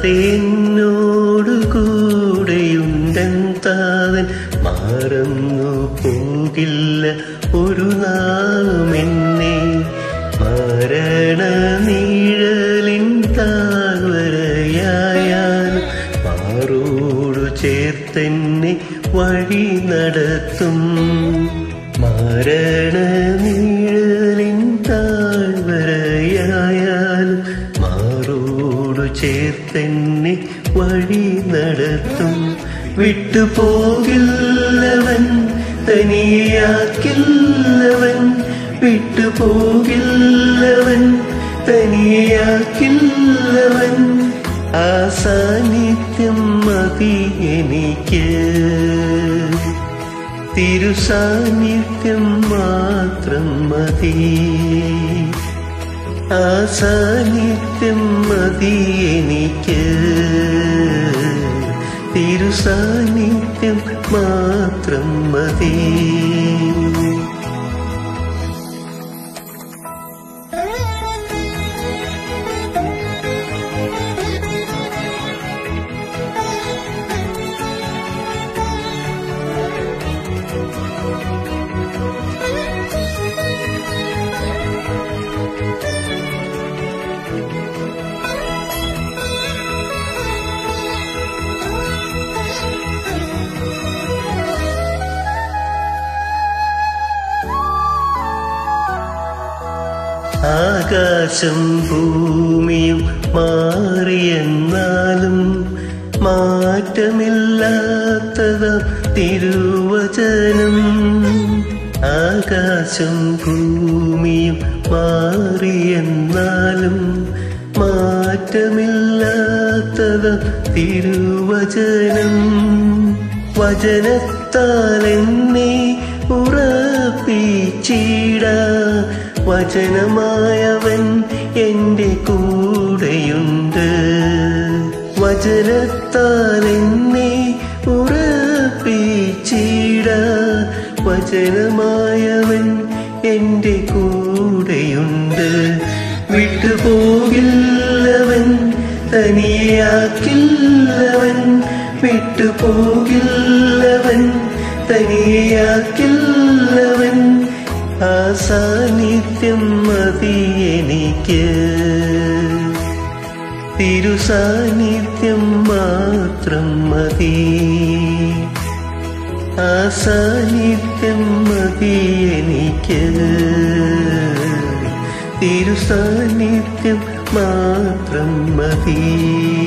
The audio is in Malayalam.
എന്നോടു കൂടെയുണ്ടൻ താതൻ മാറുന്നു പോകില്ല ഒരു നാളും എന്നെ മരണ നീഴലിൻ താഴ്വരയായാൽ മാറോടു ചേർത്തെന്നെ വഴി നടത്തും മരണ നീഴലിൻ താഴ്വരയായാൽ മാറോടു ചേർത്തെന്നെ വഴി നടത്തും വിട്ടുപോകില്ലവൻ തനിയാക്കില്ലവൻ വിട്ടുപോകില്ലവൻ തനിയാക്കില്ലവൻ ആ സാന്നിധ്യം മതി എനിക്ക് തിരുസാന്നിധ്യം മാത്രം മതി ആ സാന്നിധ്യം മതി എനിക്ക് തിരുസാന്നിധ്യം മാത്രം മതി ആകാശം ഭൂമിയും മാറിയെന്നാലും മാറ്റമില്ലാത്തത തിരുവചനം ആകാശം ഭൂമിയും മാറിയെന്നാലും മാറ്റമില്ലാത്തത തിരുവചനം വചനത്താൽ എന്നെ ഉറപ്പിച്ചിട വചനമായവൻ എൻ്റെ കൂടെയുണ്ട് വചനത്താൽ എന്നെ ഉറപ്പിച്ചിട വചനമായവൻ എൻ്റെ കൂടെയുണ്ട് വിട്ടുപോകില്ലവൻ തനിയാക്കില്ലവൻ വിട്ടുപോകില്ലവൻ തനിയാക്കില്ലവൻ ആ സാന്നിധ്യം മതി എനിക്ക് തിരുസാന്നിധ്യം മാത്രം മതി ആ സാന്നിധ്യം മതി എനിക്ക് തിരുസാന്നിധ്യം മാത്രം മതി